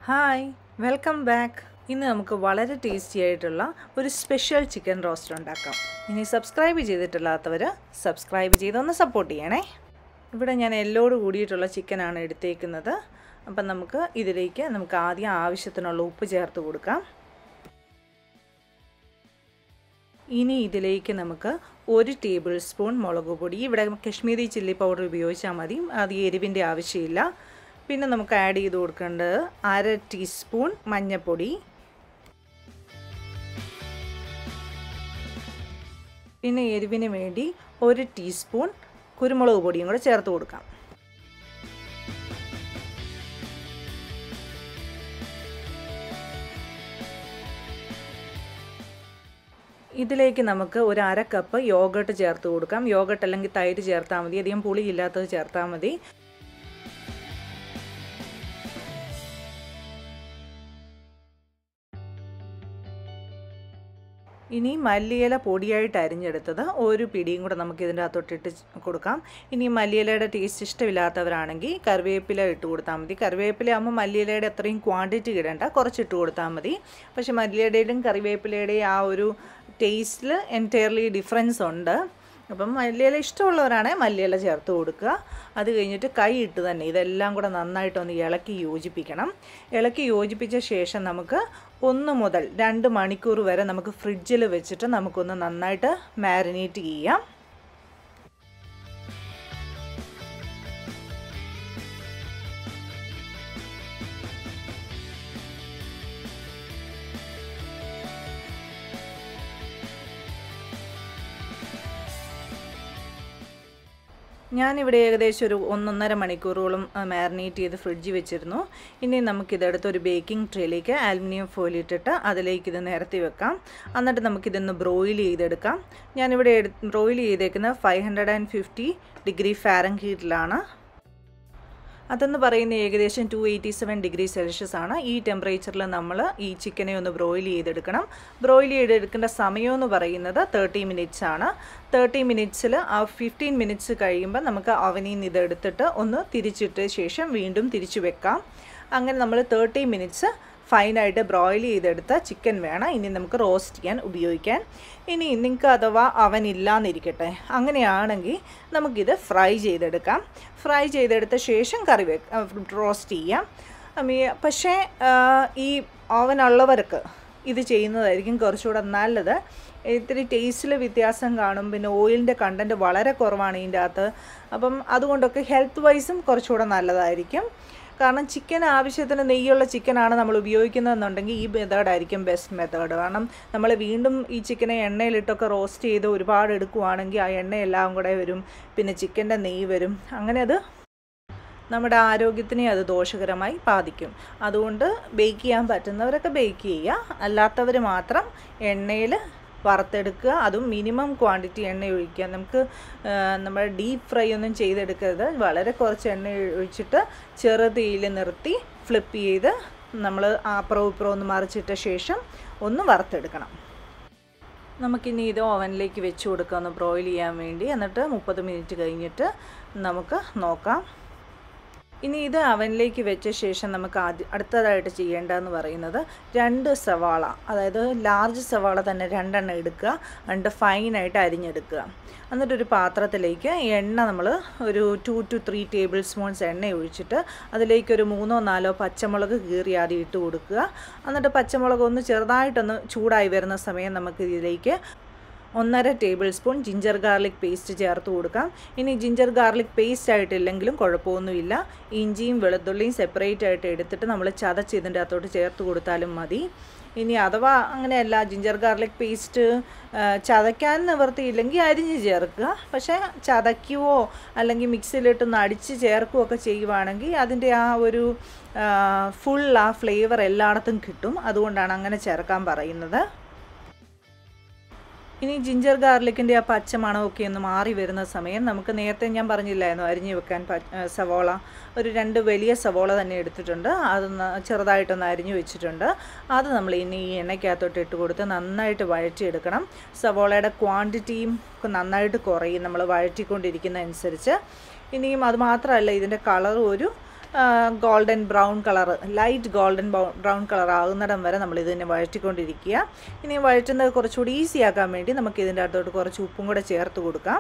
hi welcome back ഇന്ന് നമുക്ക് വളരെ ടേസ്റ്റി ആയിട്ടുള്ള ഒരു സ്പെഷ്യൽ ചിക്കൻ റോസ്റ്റ് ഉണ്ടാക്കാം ഇനി സബ്സ്ക്രൈബ് ചെയ്തിട്ടില്ലാത്തവർ സബ്സ്ക്രൈബ് ചെയ്തൊന്ന് സപ്പോർട്ട് ചെയ്യണേ ഇവിടെ ഞാൻ എല്ലോട് കൂടിയിട്ടുള്ള ചിക്കനാണ് എടുത്തേക്കുന്നത് അപ്പം നമുക്ക് ഇതിലേക്ക് നമുക്ക് ആദ്യം ആവശ്യത്തിനുള്ള ഉപ്പ് ചേർത്ത് കൊടുക്കാം ഇനി ഇതിലേക്ക് നമുക്ക് ഒരു ടേബിൾ സ്പൂൺ മുളക് പൊടി ഇവിടെ കശ്മീരി ചില്ലി പൗഡർ ഉപയോഗിച്ചാൽ മതി അത് എരിവിൻ്റെ ആവശ്യമില്ല പിന്നെ നമുക്ക് ആഡ് ചെയ്ത് കൊടുക്കേണ്ടത് അര ടീസ്പൂൺ മഞ്ഞൾപ്പൊടി പിന്നെ എരിവിന് വേണ്ടി ഒരു ടീസ്പൂൺ കുരുമുളക് പൊടിയും കൂടെ ചേർത്ത് കൊടുക്കാം ഇതിലേക്ക് നമുക്ക് ഒരു അര കപ്പ് യോഗട്ട് ചേർത്ത് കൊടുക്കാം യോഗട്ട് അല്ലെങ്കിൽ തൈര് ചേർത്താൽ മതി അധികം പുളി ഇല്ലാത്തത് ചേർത്താൽ മതി ഇനി മല്ലിയില പൊടിയായിട്ട് അരിഞ്ഞെടുത്തത് ഒരു പിടിയും കൂടെ നമുക്ക് ഇതിൻ്റെ അകത്തോട്ടിട്ട് കൊടുക്കാം ഇനി മല്ലിയിലയുടെ ടേസ്റ്റ് ഇഷ്ടമില്ലാത്തവരാണെങ്കിൽ കറിവേപ്പില ഇട്ട് കൊടുത്താൽ മതി കറിവേപ്പില ആകുമ്പോൾ മല്ലിയിലയുടെ അത്രയും ക്വാണ്ടിറ്റി ഇടേണ്ട കുറച്ച് ഇട്ട് കൊടുത്താൽ മതി പക്ഷേ മല്ലിയുടെയും കറിവേപ്പിലയുടെയും ആ ഒരു ടേസ്റ്റിൽ എൻറ്റയർലി ഡിഫറൻസ് ഉണ്ട് അപ്പം മല്ലിയില ഇഷ്ടമുള്ളവരാണെങ്കിൽ മല്ലിയില ചേർത്ത് കൊടുക്കുക അത് കഴിഞ്ഞിട്ട് കൈ ഇട്ട് തന്നെ ഇതെല്ലാം കൂടെ നന്നായിട്ടൊന്ന് ഇളക്കി യോജിപ്പിക്കണം ഇളക്കി യോജിപ്പിച്ച ശേഷം നമുക്ക് ഒന്ന് മുതൽ രണ്ട് മണിക്കൂർ വരെ നമുക്ക് ഫ്രിഡ്ജിൽ വെച്ചിട്ട് നമുക്കൊന്ന് നന്നായിട്ട് മാരിനേറ്റ് ചെയ്യാം ഞാനിവിടെ ഏകദേശം ഒരു ഒന്നൊന്നര മണിക്കൂറോളം മാരിനേറ്റ് ചെയ്ത് ഫ്രിഡ്ജിൽ വെച്ചിരുന്നു ഇനി നമുക്കിതെടുത്ത് ഒരു ബേക്കിംഗ് ട്രേയിലേക്ക് ആലുമിനിയം ഫോയിൽ ഇട്ടിട്ട് അതിലേക്ക് ഇത് നിരത്തി വെക്കാം എന്നിട്ട് നമുക്കിതൊന്ന് ബ്രോയിൽ ചെയ്തെടുക്കാം ഞാനിവിടെ ബ്രോയിൽ ചെയ്തേക്കുന്നത് five hundred and fifty degree ഫാരൻ ഹീറ്റിലാണ് അതെന്ന് പറയുന്നത് ഏകദേശം two eighty seven degree Celsius ആണ് ഈ ടെമ്പറേച്ചറിൽ നമ്മൾ ഈ ചിക്കനെ ഒന്ന് ബ്രോയിൽ ചെയ്തെടുക്കണം ബ്രോയിൽ ചെയ്തെടുക്കേണ്ട സമയം എന്ന് പറയുന്നത് തേർട്ടി മിനിറ്റ്സ് ആണ് തേർട്ടി മിനിറ്റ്സിൽ ആ ഫിഫ്റ്റീൻ മിനിറ്റ്സ് കഴിയുമ്പോൾ നമുക്ക് അവനിൽ നിന്ന് ഇതെടുത്തിട്ട് ഒന്ന് തിരിച്ചിട്ട് ശേഷം വീണ്ടും തിരിച്ചു വെക്കാം അങ്ങനെ നമ്മൾ തേർട്ടി മിനിറ്റ്സ് ഫൈനായിട്ട് ബ്രോയിൽ ചെയ്തെടുത്ത ചിക്കൻ വേണം ഇനി നമുക്ക് റോസ്റ്റ് ചെയ്യാൻ ഉപയോഗിക്കാൻ ഇനി നിങ്ങൾക്ക് അഥവാ അവൻ ഇല്ലാന്നിരിക്കട്ടെ അങ്ങനെയാണെങ്കിൽ നമുക്കിത് ഫ്രൈ ചെയ്തെടുക്കാം ഫ്രൈ ചെയ്തെടുത്ത ശേഷം കറി വെ റോസ്റ്റ് ചെയ്യാം പക്ഷേ ഈ ഓവൻ ഉള്ളവർക്ക് ഇത് ചെയ്യുന്നതായിരിക്കും കുറച്ചുകൂടെ നല്ലത് ഇത്തിരി ടേസ്റ്റിൽ വ്യത്യാസം കാണും പിന്നെ ഓയിലിൻ്റെ കണ്ടൻറ്റ് വളരെ കുറവാണ് ഇതിൻ്റെ അകത്ത് അപ്പം അതുകൊണ്ടൊക്കെ ഹെൽത്ത് വൈസും കുറച്ചുകൂടെ നല്ലതായിരിക്കും കാരണം ചിക്കൻ ആവശ്യത്തിന് നെയ്യുള്ള ചിക്കനാണ് നമ്മൾ ഉപയോഗിക്കുന്നതെന്നുണ്ടെങ്കിൽ ഈ മെത്തേഡായിരിക്കും ബെസ്റ്റ് മെത്തേഡ് കാരണം നമ്മൾ വീണ്ടും ഈ ചിക്കനെ എണ്ണയിലിട്ടൊക്കെ റോസ്റ്റ് ചെയ്ത് ഒരുപാട് എടുക്കുവാണെങ്കിൽ ആ എണ്ണയെല്ലാം കൂടെ വരും പിന്നെ ചിക്കൻ്റെ നെയ്യ് വരും അങ്ങനെ അത് നമ്മുടെ ആരോഗ്യത്തിനെ അത് ദോഷകരമായി ബാധിക്കും അതുകൊണ്ട് ബേക്ക് ചെയ്യാൻ പറ്റുന്നവരൊക്കെ ബേക്ക് ചെയ്യുക അല്ലാത്തവർ മാത്രം എണ്ണയിൽ വറുത്തെടുക്കുക അതും മിനിമം ക്വാണ്ടിറ്റി എണ്ണ ഒഴിക്കുക നമുക്ക് നമ്മൾ ഡീപ്പ് ഫ്രൈ ഒന്നും ചെയ്തെടുക്കരുത് വളരെ കുറച്ച് എണ്ണ ഒഴിച്ചിട്ട് ചെറുതീയിൽ നിർത്തി ഫ്ലിപ്പ് ചെയ്ത് നമ്മൾ അപ്പുറവും ഇപ്പുറവും ഒന്ന് മറിച്ചിട്ട ശേഷം ഒന്ന് വറുത്തെടുക്കണം നമുക്കിനി ഇത് ഓവനിലേക്ക് വെച്ച് കൊടുക്കാം ഒന്ന് ബ്രോയിൽ ചെയ്യാൻ വേണ്ടി എന്നിട്ട് മുപ്പത് മിനിറ്റ് കഴിഞ്ഞിട്ട് നമുക്ക് നോക്കാം ഇനി ഇത് അവനിലേക്ക് വെച്ച ശേഷം നമുക്ക് ആദ്യം അടുത്തതായിട്ട് ചെയ്യേണ്ടതെന്ന് പറയുന്നത് രണ്ട് സവാള അതായത് ലാർജ് സവാള തന്നെ രണ്ടെണ്ണം എടുക്കുക എന്നിട്ട് ഫൈനായിട്ട് അരിഞ്ഞെടുക്കുക എന്നിട്ടൊരു പാത്രത്തിലേക്ക് എണ്ണ നമ്മൾ ഒരു two two three tablespoons എണ്ണ ഒഴിച്ചിട്ട് അതിലേക്ക് ഒരു മൂന്നോ നാലോ പച്ചമുളക് കീറി ആദ്യം ഇട്ട് കൊടുക്കുക എന്നിട്ട് പച്ചമുളക് ഒന്ന് ചെറുതായിട്ടൊന്ന് ചൂടായി വരുന്ന സമയം നമുക്ക് ഇതിലേക്ക് ഒന്നര tablespoon ginger garlic paste ചേർത്ത് കൊടുക്കാം ഇനി ജിഞ്ചർ ഗാർലിക് പേസ്റ്റ് ആയിട്ടില്ലെങ്കിലും കുഴപ്പമൊന്നുമില്ല ഇഞ്ചിയും വെളുത്തുള്ളിയും സെപ്പറേറ്റ് ആയിട്ട് എടുത്തിട്ട് നമ്മൾ ചതച്ച് ഇതിൻ്റെ അകത്തോട്ട് ചേർത്ത് കൊടുത്താലും മതി ഇനി അഥവാ അങ്ങനെയല്ല ജിഞ്ചർ ഗാർലിക് പേസ്റ്റ് ചതയ്ക്കാൻ നിവർത്തിയില്ലെങ്കിൽ അരിഞ്ഞ് ചേർക്കുക പക്ഷേ ചതയ്ക്കുവോ അല്ലെങ്കിൽ മിക്സിയിലിട്ടൊന്ന് അടിച്ച് ചേർക്കുകയോ ഒക്കെ ചെയ്യുവാണെങ്കിൽ അതിൻ്റെ ആ ഒരു ഫുൾ ആ ഫ്ലേവർ എല്ലായിടത്തും കിട്ടും അതുകൊണ്ടാണ് അങ്ങനെ ചേർക്കാൻ പറയുന്നത് ഇനി ജിഞ്ചർ ഗാർലിക്കിൻ്റെ ആ പച്ച മണമൊക്കെ ഒന്ന് മാറി വരുന്ന സമയം നമുക്ക് നേരത്തെ ഞാൻ പറഞ്ഞില്ലായിരുന്നു അരിഞ്ഞു വെക്കാൻ സവോള ഒരു രണ്ട് വലിയ സവോള തന്നെ എടുത്തിട്ടുണ്ട് അത് ചെറുതായിട്ടൊന്ന് അരിഞ്ഞു വെച്ചിട്ടുണ്ട് അത് നമ്മൾ ഇനി ഈ എണ്ണയ്ക്കകത്തോട്ട് ഇട്ട് കൊടുത്ത് നന്നായിട്ട് വഴറ്റിയെടുക്കണം സവോളയുടെ ക്വാണ്ടിറ്റിയും നന്നായിട്ട് കുറയും നമ്മൾ വഴറ്റിക്കൊണ്ടിരിക്കുന്ന അനുസരിച്ച് ഇനിയും അത് മാത്രമല്ല ഇതിൻ്റെ കളർ ഒരു golden brown colour light golden brown colour ആകുന്നിടം വരെ നമ്മൾ ഇതിനെ വഴറ്റിക്കൊണ്ടിരിക്കുക ഇനി വഴറ്റുന്നത് കുറച്ചുകൂടി ഈസി ആക്കാൻ വേണ്ടി നമുക്ക് ഇതിൻ്റെ അകത്തോട്ട് കുറച്ച് ഉപ്പും കൂടെ ചേർത്ത് കൊടുക്കാം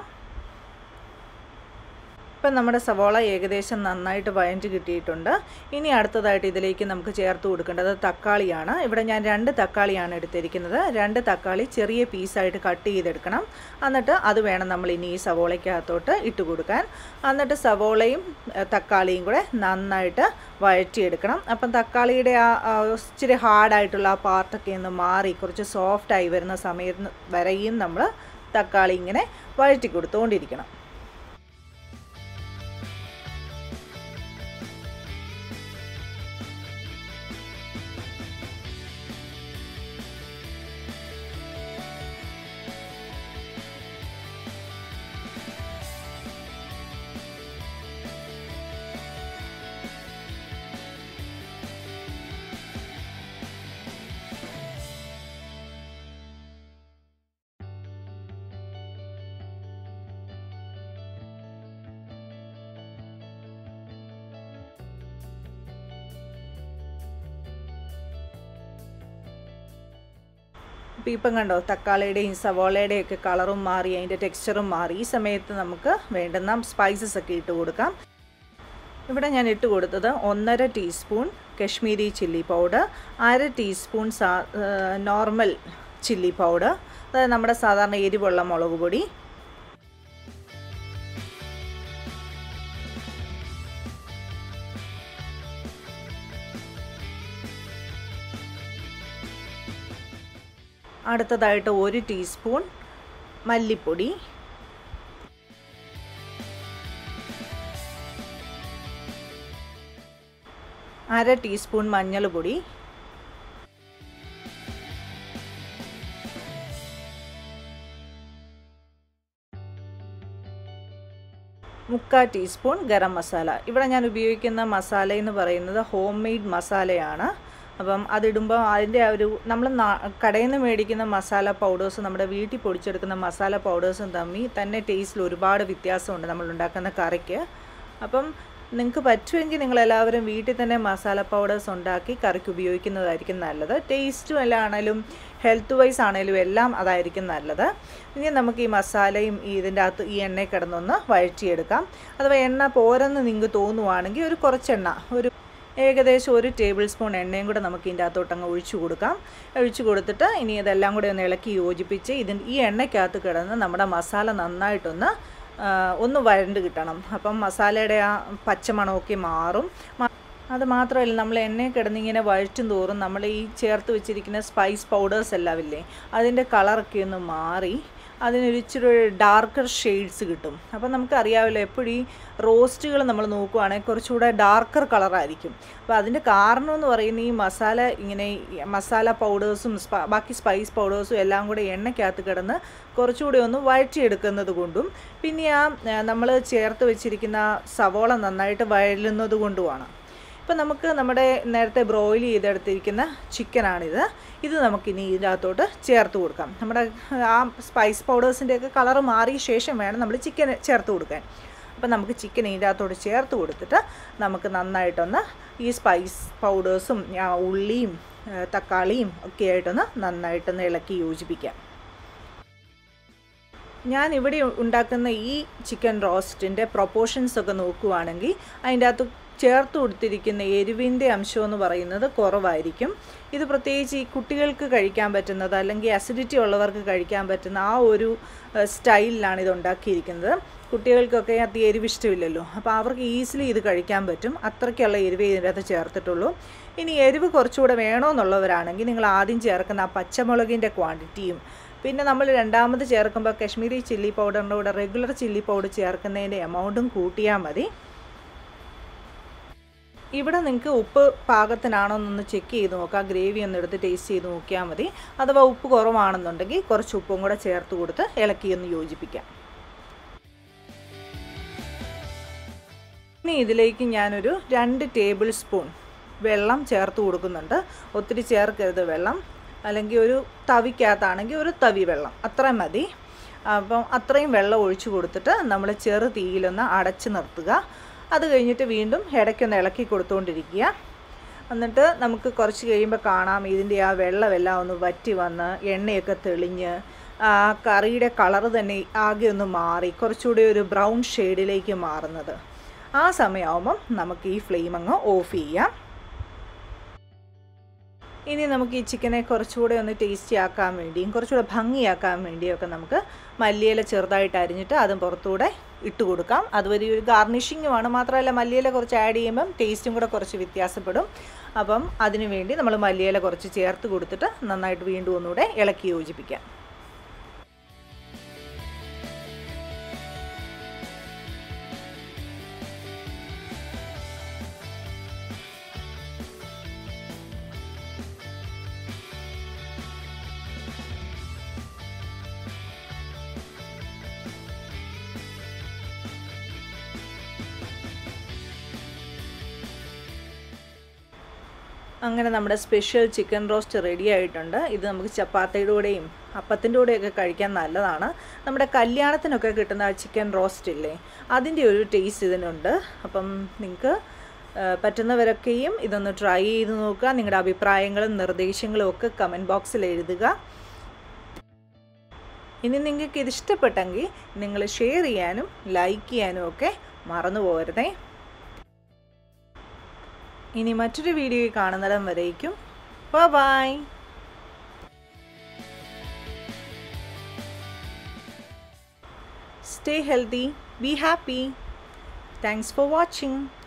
ഇപ്പം നമ്മുടെ സവോള ഏകദേശം നന്നായിട്ട് വഴഞ്ഞ് കിട്ടിയിട്ടുണ്ട് ഇനി അടുത്തതായിട്ട് ഇതിലേക്ക് നമുക്ക് ചേർത്ത് കൊടുക്കേണ്ടത് തക്കാളിയാണ് ഇവിടെ ഞാൻ രണ്ട് തക്കാളിയാണ് എടുത്തിരിക്കുന്നത് രണ്ട് തക്കാളി ചെറിയ പീസായിട്ട് കട്ട് ചെയ്തെടുക്കണം എന്നിട്ട് അത് വേണം നമ്മൾ ഇനി ഈ സവോളയ്ക്കകത്തോട്ട് ഇട്ട് കൊടുക്കാൻ എന്നിട്ട് സവോളയും തക്കാളിയും കൂടെ നന്നായിട്ട് വഴറ്റിയെടുക്കണം അപ്പം തക്കാളിയുടെ ആ ഇച്ചിരി ഹാർഡായിട്ടുള്ള ആ പാർട്ടൊക്കെ ഒന്ന് മാറി കുറച്ച് സോഫ്റ്റായി വരുന്ന സമയത്ത് വരെയും നമ്മൾ തക്കാളി ഇങ്ങനെ വഴറ്റി കൊടുത്തുകൊണ്ടിരിക്കണം അപ്പോൾ ഇപ്പം കണ്ടോ തക്കാളിയുടെയും സവോളയുടെയും ഒക്കെ കളറും മാറി അതിൻ്റെ ടെക്സ്ചറും മാറി ഈ സമയത്ത് നമുക്ക് വേണ്ടുന്ന സ്പൈസസ് ഒക്കെ ഇട്ട് കൊടുക്കാം ഇവിടെ ഞാൻ ഇട്ട് കൊടുത്തത് ഒന്നര ടീസ്പൂൺ കശ്മീരി ചില്ലി പൗഡർ അര ടീസ്പൂൺ സാ നോർമൽ ചില്ലി പൗഡർ അതായത് നമ്മുടെ സാധാരണ എരിവുള്ള മുളക് പൊടി അടുത്തതായിട്ട് ഒരു ടീസ്പൂൺ മല്ലിപ്പൊടി അര ടീസ്പൂൺ മഞ്ഞൾ പൊടി മുക്കാൽ ടീസ്പൂൺ ഗരം മസാല ഇവിടെ ഞാൻ ഉപയോഗിക്കുന്ന മസാല എന്ന് പറയുന്നത് ഹോം മെയ്ഡ് മസാലയാണ് അപ്പം അതിടുമ്പോൾ അതിൻ്റെ ആ ഒരു നമ്മൾ കടയിൽ നിന്ന് മേടിക്കുന്ന മസാല പൗഡേഴ്സും നമ്മുടെ വീട്ടിൽ പൊടിച്ചെടുക്കുന്ന മസാല പൗഡേഴ്സും തമ്മിൽ തന്നെ ടേസ്റ്റിൽ ഒരുപാട് വ്യത്യാസമുണ്ട് നമ്മൾ ഉണ്ടാക്കുന്ന കറിക്ക് അപ്പം നിങ്ങൾക്ക് പറ്റുമെങ്കിൽ നിങ്ങളെല്ലാവരും വീട്ടിൽ തന്നെ മസാല പൗഡേഴ്സ് ഉണ്ടാക്കി കറിക്ക് ഉപയോഗിക്കുന്നതായിരിക്കും നല്ലത് ടേസ്റ്റും എല്ലാം ആണെങ്കിലും ഹെൽത്ത് വൈസ് ആണെങ്കിലും എല്ലാം അതായിരിക്കും നല്ലത് ഇനി നമുക്ക് ഈ മസാലയും ഈ ഇതിൻ്റെ അകത്ത് ഈ എണ്ണയിൽ കിടന്നൊന്ന് വഴറ്റിയെടുക്കാം അഥവാ എണ്ണ പോരെന്ന് നിങ്ങൾക്ക് തോന്നുവാണെങ്കിൽ ഒരു കുറച്ചെണ്ണ ഒരു ഏകദേശം ഒരു ടേബിൾ സ്പൂൺ എണ്ണയും കൂടെ നമുക്ക് ഇതിൻ്റെ അകത്തോട്ട് അങ്ങ് ഒഴിച്ചു കൊടുക്കാം ഒഴിച്ചു കൊടുത്തിട്ട് ഇനി ഇതെല്ലാം കൂടെ ഒന്ന് ഇളക്കി യോജിപ്പിച്ച് ഇതിന് ഈ എണ്ണയ്ക്കകത്ത് കിടന്ന് നമ്മുടെ മസാല നന്നായിട്ടൊന്ന് ഒന്ന് വരണ്ട് കിട്ടണം അപ്പം മസാലയുടെ ആ പച്ചമണമൊക്കെ മാറും അത് മാത്രമല്ല നമ്മൾ എണ്ണയിൽ കിടന്നിങ്ങനെ വഴറ്റും തോറും നമ്മൾ ഈ ചേർത്ത് വെച്ചിരിക്കുന്ന സ്പൈസ് പൗഡേഴ്സ് എല്ലാം ഇല്ലേ അതിൻ്റെ കളറൊക്കെ ഒന്ന് മാറി അതിനൊരു ഇച്ചിരി ഡാർക്കർ ഷെയ്ഡ്സ് കിട്ടും അപ്പം നമുക്കറിയാമല്ലോ എപ്പോഴും ഈ റോസ്റ്റുകൾ നമ്മൾ നോക്കുവാണെങ്കിൽ കുറച്ചുകൂടെ ഡാർക്കർ കളറായിരിക്കും അപ്പോൾ അതിൻ്റെ കാരണം എന്ന് പറയുന്നത് ഈ മസാല ഇങ്ങനെ മസാല പൗഡേഴ്സും ബാക്കി സ്പൈസ് പൗഡേഴ്സും എല്ലാം കൂടെ എണ്ണയ്ക്കകത്ത് കിടന്ന് കുറച്ചുകൂടി ഒന്ന് വഴറ്റിയെടുക്കുന്നത് കൊണ്ടും പിന്നെ ആ നമ്മൾ ചേർത്ത് വെച്ചിരിക്കുന്ന സവോള നന്നായിട്ട് വഴലുന്നത് കൊണ്ടുമാണ് ഇപ്പം നമുക്ക് നമ്മുടെ നേരത്തെ ബ്രോയിൽ ചെയ്തെടുത്തിരിക്കുന്ന ചിക്കനാണിത് ഇത് നമുക്കിനി ഇതിനകത്തോട്ട് ചേർത്ത് കൊടുക്കാം നമ്മുടെ ആ സ്പൈസ് പൗഡേഴ്സിൻ്റെയൊക്കെ കളറ് മാറിയ ശേഷം വേണം നമ്മൾ ചിക്കൻ ചേർത്ത് കൊടുക്കാൻ അപ്പം നമുക്ക് ചിക്കൻ ഇതിൻ്റെ അകത്തോട്ട് ചേർത്ത് കൊടുത്തിട്ട് നമുക്ക് നന്നായിട്ടൊന്ന് ഈ സ്പൈസ് പൗഡേഴ്സും ഉള്ളിയും തക്കാളിയും ഒക്കെ ആയിട്ടൊന്ന് നന്നായിട്ടൊന്ന് ഇളക്കി യോജിപ്പിക്കാം ഞാൻ ഇവിടെ ഉണ്ടാക്കുന്ന ഈ ചിക്കൻ റോസ്റ്റിൻ്റെ പ്രൊപ്പോർഷൻസ് ഒക്കെ നോക്കുവാണെങ്കിൽ അതിൻ്റെ അകത്ത് ചേർത്ത് കൊടുത്തിരിക്കുന്ന എരിവിൻ്റെ അംശം എന്ന് പറയുന്നത് കുറവായിരിക്കും ഇത് പ്രത്യേകിച്ച് ഈ കുട്ടികൾക്ക് കഴിക്കാൻ പറ്റുന്നത് അല്ലെങ്കിൽ അസിഡിറ്റി ഉള്ളവർക്ക് കഴിക്കാൻ പറ്റുന്ന ആ ഒരു സ്റ്റൈലിലാണ് ഇത് ഉണ്ടാക്കിയിരിക്കുന്നത് കുട്ടികൾക്കൊക്കെ അത് എരിവ് ഇഷ്ടമില്ലല്ലോ അപ്പോൾ അവർക്ക് ഈസിലി ഇത് കഴിക്കാൻ പറ്റും അത്രയ്ക്കുള്ള എരിവ് ഇതിൻ്റെ അകത്ത് ചേർത്തിട്ടുള്ളൂ ഇനി എരിവ് കുറച്ചുകൂടെ വേണമെന്നുള്ളവരാണെങ്കിൽ നിങ്ങൾ ആദ്യം ചേർക്കുന്ന ആ പച്ചമുളകിൻ്റെ ക്വാണ്ടിറ്റിയും പിന്നെ നമ്മൾ രണ്ടാമത് ചേർക്കുമ്പോൾ കശ്മീരി ചില്ലി പൗഡറിൻ്റെ കൂടെ റെഗുലർ ചില്ലി പൗഡർ ചേർക്കുന്നതിൻ്റെ എമൗണ്ടും കൂട്ടിയാൽ മതി ഇവിടെ നിങ്ങൾക്ക് ഉപ്പ് പാകത്തിനാണോ എന്നൊന്ന് ചെക്ക് ചെയ്ത് നോക്കാം ഗ്രേവി ഒന്ന് എടുത്ത് ടേസ്റ്റ് ചെയ്ത് നോക്കിയാൽ മതി അഥവാ ഉപ്പ് കുറവാണെന്നുണ്ടെങ്കിൽ കുറച്ച് ഉപ്പും കൂടെ ചേർത്ത് കൊടുത്ത് ഇളക്കി ഒന്ന് യോജിപ്പിക്കാം ഇനി ഇതിലേക്ക് ഞാനൊരു രണ്ട് ടേബിൾ സ്പൂൺ വെള്ളം ചേർത്ത് കൊടുക്കുന്നുണ്ട് ഒത്തിരി ചേർക്കരുത് വെള്ളം അല്ലെങ്കിൽ ഒരു തവിക്കകത്താണെങ്കിൽ ഒരു തവി വെള്ളം അത്രയും മതി അപ്പം അത്രയും വെള്ളം ഒഴിച്ചു കൊടുത്തിട്ട് നമ്മൾ ചെറു തീയിലൊന്ന് അടച്ച് നിർത്തുക അത് കഴിഞ്ഞിട്ട് വീണ്ടും ഇടയ്ക്കൊന്ന് ഇളക്കി കൊടുത്തുകൊണ്ടിരിക്കുക എന്നിട്ട് നമുക്ക് കുറച്ച് കഴിയുമ്പോൾ കാണാം ഇതിൻ്റെ ആ വെള്ളമെല്ലാം ഒന്ന് വറ്റി വന്ന് എണ്ണയൊക്കെ തെളിഞ്ഞ് ആ കറിയുടെ കളറ് തന്നെ ആകെ ഒന്ന് മാറി കുറച്ചുകൂടി ഒരു ബ്രൗൺ ഷെയ്ഡിലേക്ക് മാറുന്നത് ആ സമയമാകുമ്പം നമുക്ക് ഈ ഫ്ലെയിം അങ്ങ് ഓഫ് ചെയ്യാം ഇനി നമുക്ക് ഈ ചിക്കനെ കുറച്ചുകൂടെ ഒന്ന് ടേസ്റ്റി ആക്കാൻ വേണ്ടിയും കുറച്ചുകൂടെ ഭംഗിയാക്കാൻ വേണ്ടിയൊക്കെ നമുക്ക് മല്ലിയില ചെറുതായിട്ട് അരിഞ്ഞിട്ട് അതും പുറത്തൂടെ ഇട്ട് കൊടുക്കാം അതുവരെ ഒരു ഗാർണിഷിങ്ങുമാണ് മാത്രമല്ല മല്ലിയില കുറച്ച് ആഡ് ചെയ്യുമ്പം ടേസ്റ്റും കൂടെ കുറച്ച് വ്യത്യാസപ്പെടും അപ്പം അതിനു വേണ്ടി നമ്മൾ മല്ലിയില കുറച്ച് ചേർത്ത് കൊടുത്തിട്ട് നന്നായിട്ട് വീണ്ടും ഒന്നുകൂടെ ഇളക്കി യോജിപ്പിക്കാം അങ്ങനെ നമ്മുടെ സ്പെഷ്യൽ ചിക്കൻ റോസ്റ്റ് റെഡി ആയിട്ടുണ്ട് ഇത് നമുക്ക് ചപ്പാത്തിയുടെ കൂടെയും അപ്പത്തിൻ്റെ കൂടെയൊക്കെ കഴിക്കാൻ നല്ലതാണ് നമ്മുടെ കല്യാണത്തിനൊക്കെ കിട്ടുന്ന ചിക്കൻ റോസ്റ്റ് ഇല്ലേ അതിൻ്റെ ഒരു ടേസ്റ്റ് ഇതിനുണ്ട് അപ്പം നിങ്ങൾക്ക് പറ്റുന്നവരൊക്കെയും ഇതൊന്ന് ട്രൈ ചെയ്ത് നോക്കുക നിങ്ങളുടെ അഭിപ്രായങ്ങളും നിർദ്ദേശങ്ങളും ഒക്കെ കമൻറ്റ് ബോക്സിൽ എഴുതുക ഇനി നിങ്ങൾക്ക് ഇത് ഇഷ്ടപ്പെട്ടെങ്കിൽ നിങ്ങൾ ഷെയർ ചെയ്യാനും ലൈക്ക് ചെയ്യാനും ഒക്കെ മറന്നു പോകരുതേ ഇനി മറ്റൊരു വീഡിയോയിൽ കാണുന്നിടം വരേക്കും bye stay healthy be happy thanks for watching